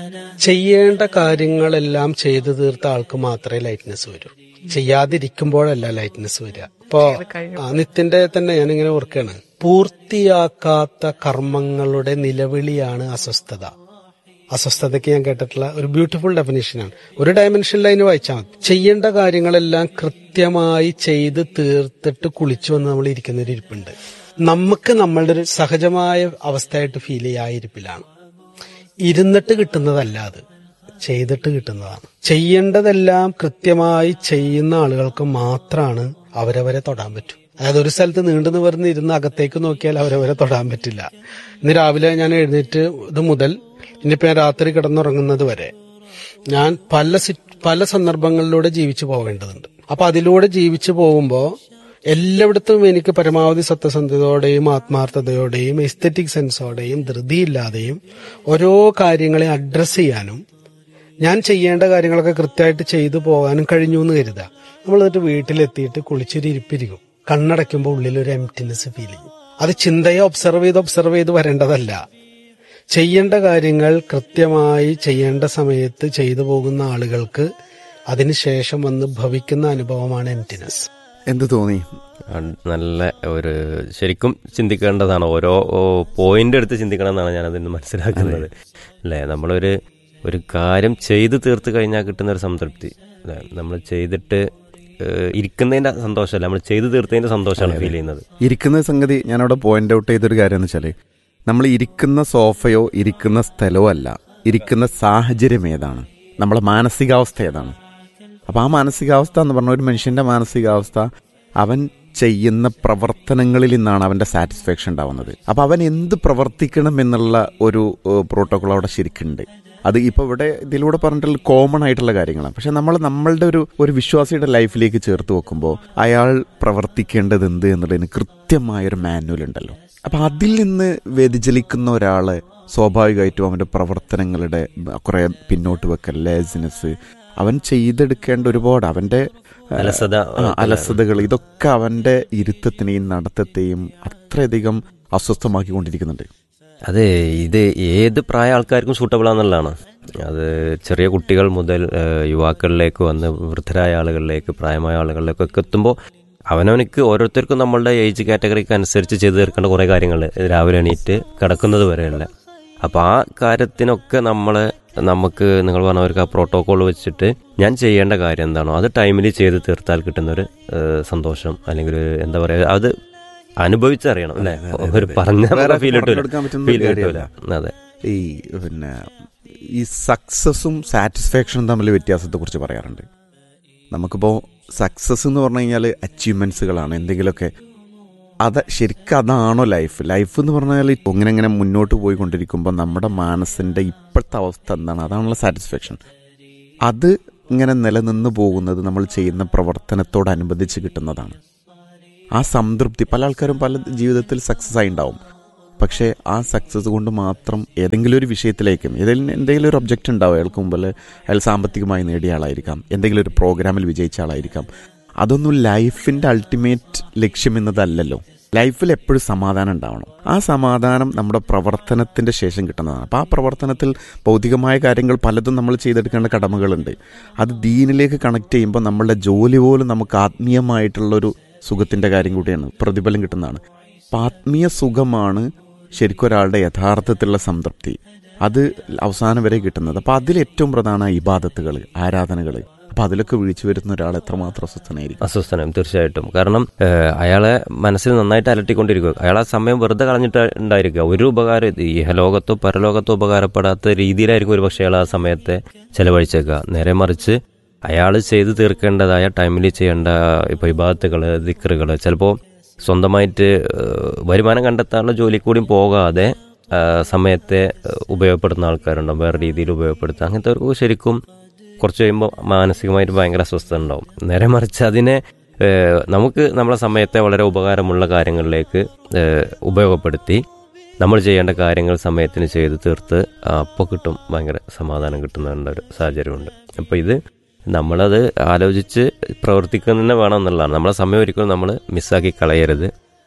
ചെയ്യേണ്ട കാര്യങ്ങളെല്ലാം ചെയ്തു തീർത്ത ആൾക്ക് മാത്രമേ ലൈറ്റ്നെസ് വരൂ ചെയ്യാതിരിക്കുമ്പോഴല്ല ലൈറ്റ്നെസ് വരിക ഇപ്പോ ആ, നിത്യന്റെ തന്നെ ഞാനിങ്ങനെ ഓർക്കാണ് പൂർത്തിയാക്കാത്ത കർമ്മങ്ങളുടെ നിലവിളിയാണ് അസ്വസ്ഥത അസ്വസ്ഥതയ്ക്ക് ഞാൻ കേട്ടിട്ടുള്ള ഒരു ബ്യൂട്ടിഫുൾ ഡെഫിനേഷനാണ് ഒരു ഡയമെൻഷനിൽ അതിന് വായിച്ചാൽ മതി ചെയ്യേണ്ട കാര്യങ്ങളെല്ലാം കൃത്യമായി ചെയ്ത് തീർത്തിട്ട് കുളിച്ചു വന്ന് നമ്മൾ ഇരിക്കുന്ന ഒരു ഇരിപ്പുണ്ട് നമുക്ക് നമ്മളുടെ ഒരു സഹജമായ അവസ്ഥയായിട്ട് ഫീൽ ചെയ്യാ ആ ഇരിപ്പിലാണ് ഇരുന്നിട്ട് കിട്ടുന്നതല്ല അത് ചെയ്തിട്ട് കിട്ടുന്നതാണ് ചെയ്യേണ്ടതെല്ലാം കൃത്യമായി ചെയ്യുന്ന ആളുകൾക്ക് മാത്രമാണ് അവരവരെ തൊടാൻ പറ്റൂ അതായത് ഒരു സ്ഥലത്ത് നീണ്ടു നിവർന്ന് ഇരുന്ന് അകത്തേക്ക് നോക്കിയാൽ അവരവരെ തൊടാൻ പറ്റില്ല ഇന്ന് രാവിലെ ഞാൻ എഴുന്നേറ്റ് ഇത് മുതൽ ഇനിയിപ്പോ ഞാൻ രാത്രി കിടന്നുറങ്ങുന്നത് വരെ ഞാൻ പല സി പല സന്ദർഭങ്ങളിലൂടെ ജീവിച്ചു പോകേണ്ടതുണ്ട് അപ്പൊ അതിലൂടെ ജീവിച്ചു പോകുമ്പോൾ എല്ലായിടത്തും എനിക്ക് പരമാവധി സത്യസന്ധതയോടെയും ആത്മാർത്ഥതയോടെയും എസ്തറ്റിക് സെൻസോടെയും ധൃതിയില്ലാതെയും ഓരോ കാര്യങ്ങളെ അഡ്രസ്സ് ചെയ്യാനും ഞാൻ ചെയ്യേണ്ട കാര്യങ്ങളൊക്കെ കൃത്യമായിട്ട് ചെയ്തു പോകാനും കഴിഞ്ഞു എന്ന് കരുതുക നമ്മൾ എന്നിട്ട് വീട്ടിലെത്തിയിട്ട് കുളിച്ചൊരു ഇരിപ്പിരിക്കും കണ്ണടയ്ക്കുമ്പോൾ ഉള്ളിൽ ഒരു എംറ്റിനെസ് ഫീൽ ചെയ്യും അത് ചിന്തയെ ഒബ്സർവ് ചെയ്ത് ഒബ്സർവ് ചെയ്ത് വരേണ്ടതല്ല ചെയ്യേണ്ട കാര്യങ്ങൾ കൃത്യമായി ചെയ്യേണ്ട സമയത്ത് ചെയ്തു പോകുന്ന ആളുകൾക്ക് വന്ന് ഭവിക്കുന്ന അനുഭവമാണ് എംറ്റിനെസ് എന്ത് തോന്നി അൺ- നല്ല ഒരു ശരിക്കും ചിന്തിക്കേണ്ടതാണ് ഓരോ പോയിന്റ് എടുത്ത് ചിന്തിക്കണം എന്നാണ് ഞാൻ അതിന് മനസ്സിലാക്കുന്നത് അല്ലേ നമ്മളൊരു ഒരു കാര്യം ചെയ്ത് തീർത്ത് കഴിഞ്ഞാൽ കിട്ടുന്ന ഒരു സംതൃപ്തി അല്ലേ നമ്മൾ ചെയ്തിട്ട് ഏഹ്, ഇരിക്കുന്നതിന്റെ സന്തോഷമല്ല നമ്മൾ ചെയ്ത് തീർത്തതിന്റെ സന്തോഷമാണ് ഫീൽ ചെയ്യുന്നത് ഇരിക്കുന്ന സംഗതി ഞാനവിടെ പോയിന്റ് ഔട്ട് ചെയ്തൊരു കാര്യം എന്ന് വെച്ചാല് നമ്മൾ ഇരിക്കുന്ന സോഫയോ ഇരിക്കുന്ന സ്ഥലമോ അല്ല ഇരിക്കുന്ന സാഹചര്യം ഏതാണ് നമ്മളെ മാനസികാവസ്ഥ ഏതാണ് അപ്പൊ ആ മാനസികാവസ്ഥ എന്ന് പറഞ്ഞ ഒരു മനുഷ്യന്റെ മാനസികാവസ്ഥ അവൻ ചെയ്യുന്ന പ്രവർത്തനങ്ങളിൽ നിന്നാണ് അവന്റെ സാറ്റിസ്ഫാക്ഷൻ ഉണ്ടാവുന്നത് അപ്പൊ അവൻ എന്ത് പ്രവർത്തിക്കണം എന്നുള്ള ഒരു പ്രോട്ടോകോൾ അവിടെ ശരിക്കുണ്ട് അത് ഇപ്പൊ ഇവിടെ ഇതിലൂടെ പറഞ്ഞിട്ടുള്ള കോമൺ ആയിട്ടുള്ള കാര്യങ്ങളാണ് പക്ഷെ നമ്മൾ നമ്മളുടെ ഒരു ഒരു വിശ്വാസിയുടെ ലൈഫിലേക്ക് ചേർത്ത് വെക്കുമ്പോൾ അയാൾ പ്രവർത്തിക്കേണ്ടത് എന്ത് എന്നുള്ളതിന് കൃത്യമായൊരു മാനുവൽ ഉണ്ടല്ലോ അപ്പൊ അതിൽ നിന്ന് വ്യതിചലിക്കുന്ന ഒരാള് സ്വാഭാവികമായിട്ടും അവന്റെ പ്രവർത്തനങ്ങളുടെ കുറെ പിന്നോട്ട് വെക്കൽ ലേസിനെസ് അവൻ ചെയ്തെടുക്കേണ്ട ഒരുപാട് അവന്റെ ആ, അലസത ആ, അലസതകൾ ഇതൊക്കെ അവന്റെ ഇരുത്തത്തിനെയും നടത്തത്തെയും അത്രയധികം അസ്വസ്ഥമാക്കിക്കൊണ്ടിരിക്കുന്നുണ്ട് അതെ ഇത് ഏത് പ്രായ ആൾക്കാർക്കും സൂട്ടബിൾ ആണെന്നുള്ളതാണ് അത് ചെറിയ കുട്ടികൾ മുതൽ ഏഹ്, യുവാക്കളിലേക്ക് വന്ന് വൃദ്ധരായ ആളുകളിലേക്ക് പ്രായമായ ആളുകളിലേക്കൊക്കെ എത്തുമ്പോൾ അവനവനിക്ക് ഓരോരുത്തർക്കും നമ്മളുടെ ഏജ് കാറ്റഗറിക്ക് അനുസരിച്ച് ചെയ്തു തീർക്കേണ്ട കുറേ കാര്യങ്ങൾ രാവിലെ എണീറ്റ് കിടക്കുന്നത് വരെയുള്ള അപ്പോൾ ആ കാര്യത്തിനൊക്കെ നമ്മൾ നമുക്ക് നിങ്ങൾ പറഞ്ഞവർക്ക് ആ പ്രോട്ടോകോൾ വെച്ചിട്ട് ഞാൻ ചെയ്യേണ്ട കാര്യം എന്താണോ അത് ടൈമിൽ ചെയ്ത് തീർത്താൽ കിട്ടുന്നൊരു ഏഹ്, സന്തോഷം അല്ലെങ്കിൽ ഒരു എന്താ പറയുക അത് അനുഭവിച്ചറിയണം അല്ലേ അതെ, അതെ, ഒരു അതെ. പറഞ്ഞ വേറെ ഫീൽ കിട്ടൂല പറഞ്ഞെടുക്കാൻ പറ്റുന്ന ഫീൽ ഒരു കിട്ടൂല കാര്യമല്ല. അതെ ഈ പിന്നെ ഈ സക്സസും സാറ്റിസ്ഫാക്ഷനും തമ്മിൽ വ്യത്യാസത്തെ കുറിച്ച് പറയാറുണ്ട് നമുക്കിപ്പോൾ സക്സസ് എന്ന് പറഞ്ഞു കഴിഞ്ഞാൽ അച്ചീവ്മെന്റ്സുകളാണ് എന്തെങ്കിലുമൊക്കെ അത് ശരിക്കും അതാണോ ലൈഫ് ലൈഫ് എന്ന് പറഞ്ഞാൽ ഇങ്ങനെ ഇങ്ങനെ മുന്നോട്ട് പോയിക്കൊണ്ടിരിക്കുമ്പോൾ നമ്മുടെ മനസ്സിന്റെ ഇപ്പോഴത്തെ അവസ്ഥ എന്താണ് അതാണുള്ള സാറ്റിസ്ഫാക്ഷൻ അത് ഇങ്ങനെ നിലനിന്ന് പോകുന്നത് നമ്മൾ ചെയ്യുന്ന പ്രവർത്തനത്തോടനുബന്ധിച്ച് കിട്ടുന്നതാണ് ആ സംതൃപ്തി പല ആൾക്കാരും പല ജീവിതത്തിൽ സക്സസ് ആയി ഉണ്ടാവും പക്ഷേ ആ സക്സസ് കൊണ്ട് മാത്രം ഏതെങ്കിലും ഒരു വിഷയത്തിലേക്കും ഏതെങ്കിലും എന്തെങ്കിലും ഒരു ഒബ്ജക്റ്റ് ഉണ്ടാവും അയാൾക്ക് മുമ്പിൽ അയാൾ സാമ്പത്തികമായി നേടിയ ആളായിരിക്കാം എന്തെങ്കിലും ഒരു പ്രോഗ്രാമിൽ വിജയിച്ച ആളായിരിക്കാം അതൊന്നും ലൈഫിന്റെ അൾട്ടിമേറ്റ് ലക്ഷ്യം എന്നതല്ലല്ലോ ലൈഫിൽ എപ്പോഴും സമാധാനം ഉണ്ടാവണം ആ സമാധാനം നമ്മുടെ പ്രവർത്തനത്തിന്റെ ശേഷം കിട്ടുന്നതാണ് അപ്പോൾ ആ പ്രവർത്തനത്തിൽ ഭൗതികമായ കാര്യങ്ങൾ പലതും നമ്മൾ ചെയ്തെടുക്കേണ്ട കടമകളുണ്ട് അത് ദീനിലേക്ക് കണക്ട് ചെയ്യുമ്പോൾ നമ്മളുടെ ജോലി പോലും നമുക്ക് ആത്മീയമായിട്ടുള്ളൊരു സുഖത്തിന്റെ കാര്യം കൂടിയാണ് പ്രതിഫലം കിട്ടുന്നതാണ് അപ്പം ആത്മീയ സുഖമാണ് ശരിക്കും ഒരാളുടെ യഥാർത്ഥത്തിലുള്ള സംതൃപ്തി അത് അവസാനം വരെ കിട്ടുന്നത് അപ്പം അതിൽ ഏറ്റവും പ്രധാന ഇബാദത്തുകൾ ആരാധനകൾ അപ്പം അതിലൊക്കെ വീഴ്ച വരുന്ന ഒരാൾ എത്രമാത്രം അസ്വസ്ഥനായിരിക്കും അസ്വസ്ഥനം തീർച്ചയായിട്ടും കാരണം ഏഹ്, അയാളെ മനസ്സിൽ നന്നായിട്ട് അലട്ടിക്കൊണ്ടിരിക്കുക അയാൾ ആ സമയം വെറുതെ കളഞ്ഞിട്ട് ഉണ്ടായിരിക്കുക ഒരു ഉപകാരം ഇഹലോകത്തോ പരലോകത്തോ ഉപകാരപ്പെടാത്ത രീതിയിലായിരിക്കും ഒരു പക്ഷേ അയാൾ ആ സമയത്തെ ചെലവഴിച്ചേക്കുക നേരെ മറിച്ച് അയാൾ ചെയ്തു തീർക്കേണ്ടതായ ടൈമിൽ ചെയ്യേണ്ട ഇപ്പോൾ ഇബാദത്തുകൾ ദിക്കറുകൾ ചിലപ്പോൾ സ്വന്തമായിട്ട് ഏഹ്, വരുമാനം കണ്ടെത്താനുള്ള ജോലി കൂടി പോകാതെ ആ, സമയത്തെ ഏഹ്, ഉപയോഗപ്പെടുത്തുന്ന ആൾക്കാരുണ്ടാവും വേറെ രീതിയിൽ ഉപയോഗപ്പെടുത്തുക അങ്ങനത്തെ ശരിക്കും കുറച്ച് കഴിയുമ്പോൾ മാനസികമായിട്ട് ഭയങ്കര അസ്വസ്ഥത ഉണ്ടാവും നേരെ മറിച്ച് അതിനെ ഏഹ്, നമുക്ക് നമ്മളെ സമയത്തെ വളരെ ഉപകാരമുള്ള കാര്യങ്ങളിലേക്ക് ഏഹ്, ഉപയോഗപ്പെടുത്തി നമ്മൾ ചെയ്യേണ്ട കാര്യങ്ങൾ സമയത്തിന് ചെയ്ത് തീർത്ത് അപ്പോൾ കിട്ടും ഭയങ്കര സമാധാനം കിട്ടുന്ന ഒരു സാഹചര്യമുണ്ട് അപ്പോൾ ഇത് നമ്മളത് ആലോചിച്ച് പ്രവർത്തിക്കുന്നതന്നെ വേണം എന്നുള്ളതാണ് നമ്മളെ സമയം ഒരിക്കലും നമ്മൾ മിസ്സാക്കി കളയരുത്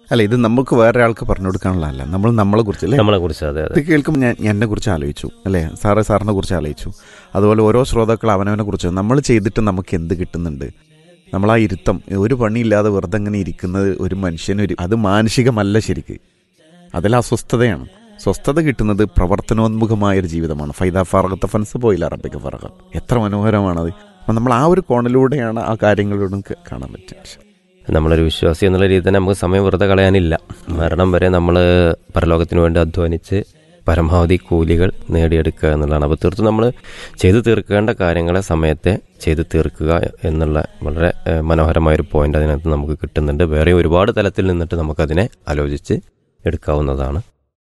അല്ല ഇത് നമുക്ക് വേറെ ആൾക്ക് പറഞ്ഞു കൊടുക്കാനുള്ളതല്ല നമ്മൾ നമ്മളെ കുറിച്ച് അല്ലേ നമ്മളെ കുറിച്ച് അതെ ഇത് അതെ കേൾക്കുമ്പോൾ ഞാൻ എന്നെ കുറിച്ച് ആലോചിച്ചു അല്ലേ സാറ് സാറിനെ കുറിച്ച് ആലോചിച്ചു അതുപോലെ ഓരോ ശ്രോതാക്കൾ അവനവനെ കുറിച്ച് നമ്മൾ ചെയ്തിട്ട് നമുക്ക് എന്ത് കിട്ടുന്നുണ്ട് നമ്മൾ ആ ഇരുത്തം ഒരു പണിയില്ലാതെ വെറുതെ അങ്ങനെ ഇരിക്കുന്നത് ഒരു മനുഷ്യനൊരു അത് മാനസികമല്ല ശരിക്ക് അതിൽ അസ്വസ്ഥതയാണ് സ്വസ്ഥത കിട്ടുന്നത് പ്രവർത്തനോന്മുഖമായ ഒരു ജീവിതമാണ് ഫൈദ ഫറഗത്തെ ഫൻസ് പോയില്ല അറബിക്ക് ഫറഗ എത്ര മനോഹരമാണത് അപ്പം നമ്മൾ ആ ഒരു കോണിലൂടെയാണ് ആ കാര്യങ്ങളോടും ക- കാണാൻ പറ്റുക നമ്മളൊരു വിശ്വാസി എന്നുള്ള രീതിയിൽ തന്നെ നമുക്ക് സമയം വെറുതെ കളയാനില്ല മരണം വരെ നമ്മൾ പരലോകത്തിന് വേണ്ടി അധ്വാനിച്ച് പരമാവധി കൂലികൾ നേടിയെടുക്കുക എന്നുള്ളതാണ് അപ്പോൾ തീർത്തും നമ്മൾ ചെയ്തു തീർക്കേണ്ട കാര്യങ്ങളെ സമയത്തെ ചെയ്തു തീർക്കുക എന്നുള്ള വളരെ ഏഹ്, മനോഹരമായൊരു പോയിന്റ് അതിനകത്ത് നമുക്ക് കിട്ടുന്നുണ്ട് വേറെ ഒരുപാട് തലത്തിൽ നിന്നിട്ട് നമുക്കതിനെ ആലോചിച്ച് എടുക്കാവുന്നതാണ്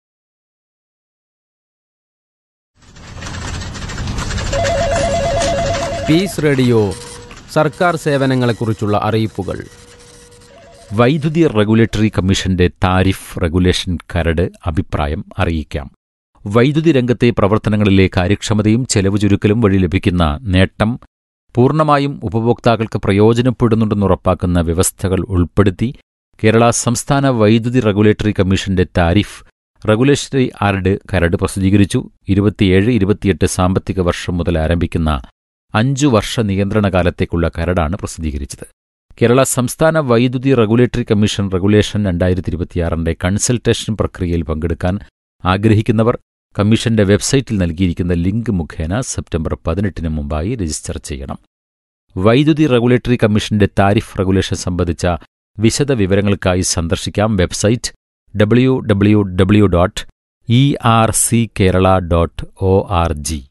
പീസ് റേഡിയോ സർക്കാർ സേവനങ്ങളെക്കുറിച്ചുള്ള അറിയിപ്പുകൾ വൈദ്യുതി റെഗുലേറ്ററി കമ്മീഷന്റെ താരിഫ് റെഗുലേഷൻ കരട് അഭിപ്രായം അറിയിക്കാം വൈദ്യുതി രംഗത്തെ പ്രവർത്തനങ്ങളിലെ കാര്യക്ഷമതയും ചെലവ് ചുരുക്കലും വഴി ലഭിക്കുന്ന നേട്ടം പൂർണ്ണമായും ഉപഭോക്താക്കൾക്ക് പ്രയോജനപ്പെടുന്നുണ്ടെന്ന് ഉറപ്പാക്കുന്ന വ്യവസ്ഥകൾ ഉൾപ്പെടുത്തി കേരള സംസ്ഥാന വൈദ്യുതി റെഗുലേറ്ററി കമ്മീഷന്റെ താരിഫ് റെഗുലേഷണറി ആർഡ് കരട് പ്രസിദ്ധീകരിച്ചു ഇരുപത്തിയേഴ് ഇരുപത്തിയെട്ട് സാമ്പത്തിക വർഷം മുതൽ ആരംഭിക്കുന്ന അഞ്ചു വർഷ നിയന്ത്രണ കാലത്തേക്കുള്ള കരടാണ് പ്രസിദ്ധീകരിച്ചത് കേരള സംസ്ഥാന വൈദ്യുതി റെഗുലേറ്ററി കമ്മീഷൻ റെഗുലേഷൻ രണ്ടായിരത്തി ഇരുപത്തിയാറിന്റെ കൺസൾട്ടേഷൻ പ്രക്രിയയിൽ പങ്കെടുക്കാൻ ആഗ്രഹിക്കുന്നവർ കമ്മീഷന്റെ വെബ്സൈറ്റിൽ നൽകിയിരിക്കുന്ന ലിങ്ക് മുഖേന സെപ്റ്റംബർ പതിനെട്ടിന് മുമ്പായി രജിസ്റ്റർ ചെയ്യണം വൈദ്യുതി റെഗുലേറ്ററി കമ്മീഷന്റെ താരിഫ് റെഗുലേഷൻ സംബന്ധിച്ച വിശദ വിവരങ്ങൾക്കായി സന്ദർശിക്കാം website W W W dot E R C Kerala dot O R G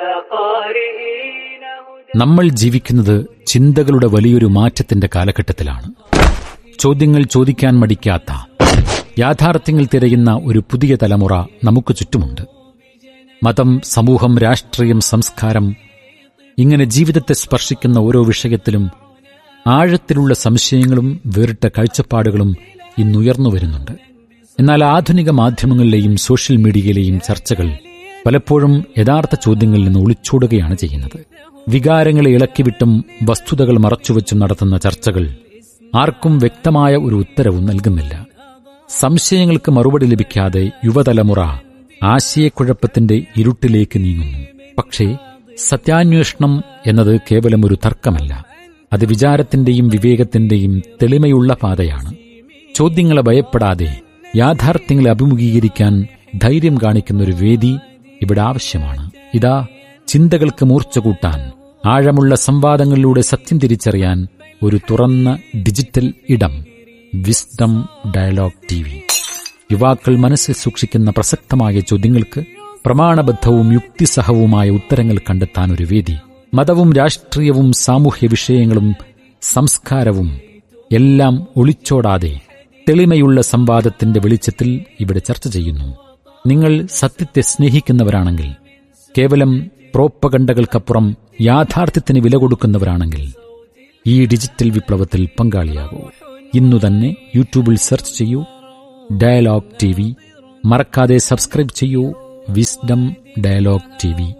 നമ്മൾ ജീവിക്കുന്നത് ചിന്തകളുടെ വലിയൊരു മാറ്റത്തിന്റെ കാലഘട്ടത്തിലാണ് ചോദ്യങ്ങൾ ചോദിക്കാൻ മടിക്കാത്ത യാഥാർത്ഥ്യങ്ങൾ തിരയുന്ന ഒരു പുതിയ തലമുറ നമുക്ക് ചുറ്റുമുണ്ട് മതം സമൂഹം രാഷ്ട്രീയം സംസ്കാരം ഇങ്ങനെ ജീവിതത്തെ സ്പർശിക്കുന്ന ഓരോ വിഷയത്തിലും ആഴത്തിലുള്ള സംശയങ്ങളും വേറിട്ട കാഴ്ചപ്പാടുകളും ഇന്നുയർന്നു വരുന്നുണ്ട് എന്നാൽ ആധുനിക മാധ്യമങ്ങളിലെയും സോഷ്യൽ മീഡിയയിലെയും ചർച്ചകൾ പലപ്പോഴും യഥാർത്ഥ ചോദ്യങ്ങളിൽ നിന്ന് ഒളിച്ചോടുകയാണ് ചെയ്യുന്നത് വികാരങ്ങളെ ഇളക്കിവിട്ടും വസ്തുതകൾ മറച്ചുവെച്ചും നടത്തുന്ന ചർച്ചകൾ ആർക്കും വ്യക്തമായ ഒരു ഉത്തരവും നൽകുന്നില്ല സംശയങ്ങൾക്ക് മറുപടി ലഭിക്കാതെ യുവതലമുറ ആശയക്കുഴപ്പത്തിന്റെ ഇരുട്ടിലേക്ക് നീങ്ങുന്നു പക്ഷേ സത്യാന്വേഷണം എന്നത് കേവലം ഒരു തർക്കമല്ല അത് വിചാരത്തിന്റെയും വിവേകത്തിന്റെയും തെളിമയുള്ള പാതയാണ് ചോദ്യങ്ങളെ ഭയപ്പെടാതെ യാഥാർത്ഥ്യങ്ങളെ അഭിമുഖീകരിക്കാൻ ധൈര്യം കാണിക്കുന്ന ഒരു വേദി ഇവിടെ ആവശ്യമാണ് ഇതാ ചിന്തകൾക്ക് മൂർച്ച കൂട്ടാൻ ആഴമുള്ള സംവാദങ്ങളിലൂടെ സത്യം തിരിച്ചറിയാൻ ഒരു തുറന്ന ഡിജിറ്റൽ ഇടം വിസ്ഡം ഡയലോഗ് ടി വി യുവാക്കൾ മനസ്സിൽ സൂക്ഷിക്കുന്ന പ്രസക്തമായ ചോദ്യങ്ങൾക്ക് പ്രമാണബദ്ധവും യുക്തിസഹവുമായ ഉത്തരങ്ങൾ കണ്ടെത്താൻ ഒരു വേദി മതവും രാഷ്ട്രീയവും സാമൂഹ്യ വിഷയങ്ങളും സംസ്കാരവും എല്ലാം ഒളിച്ചോടാതെ തെളിമയുള്ള സംവാദത്തിന്റെ വെളിച്ചത്തിൽ ഇവിടെ ചർച്ച ചെയ്യുന്നു നിങ്ങൾ സത്യത്തെ സ്നേഹിക്കുന്നവരാണെങ്കിൽ കേവലം പ്രോപ്പകണ്ടകൾക്കപ്പുറം യാഥാർത്ഥ്യത്തിന് വില കൊടുക്കുന്നവരാണെങ്കിൽ ഈ ഡിജിറ്റൽ വിപ്ലവത്തിൽ പങ്കാളിയാകൂ ഇന്നു തന്നെ യൂട്യൂബിൽ സെർച്ച് ചെയ്യൂ ഡയലോഗ് ടി വി മറക്കാതെ സബ്സ്ക്രൈബ് ചെയ്യൂ വിസ്ഡം ഡയലോഗ് ടി വി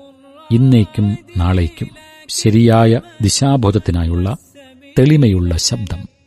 ഇന്നേക്കും നാളേക്കും ശരിയായ ദിശാബോധത്തിനായുള്ള തെളിമയുള്ള ശബ്ദം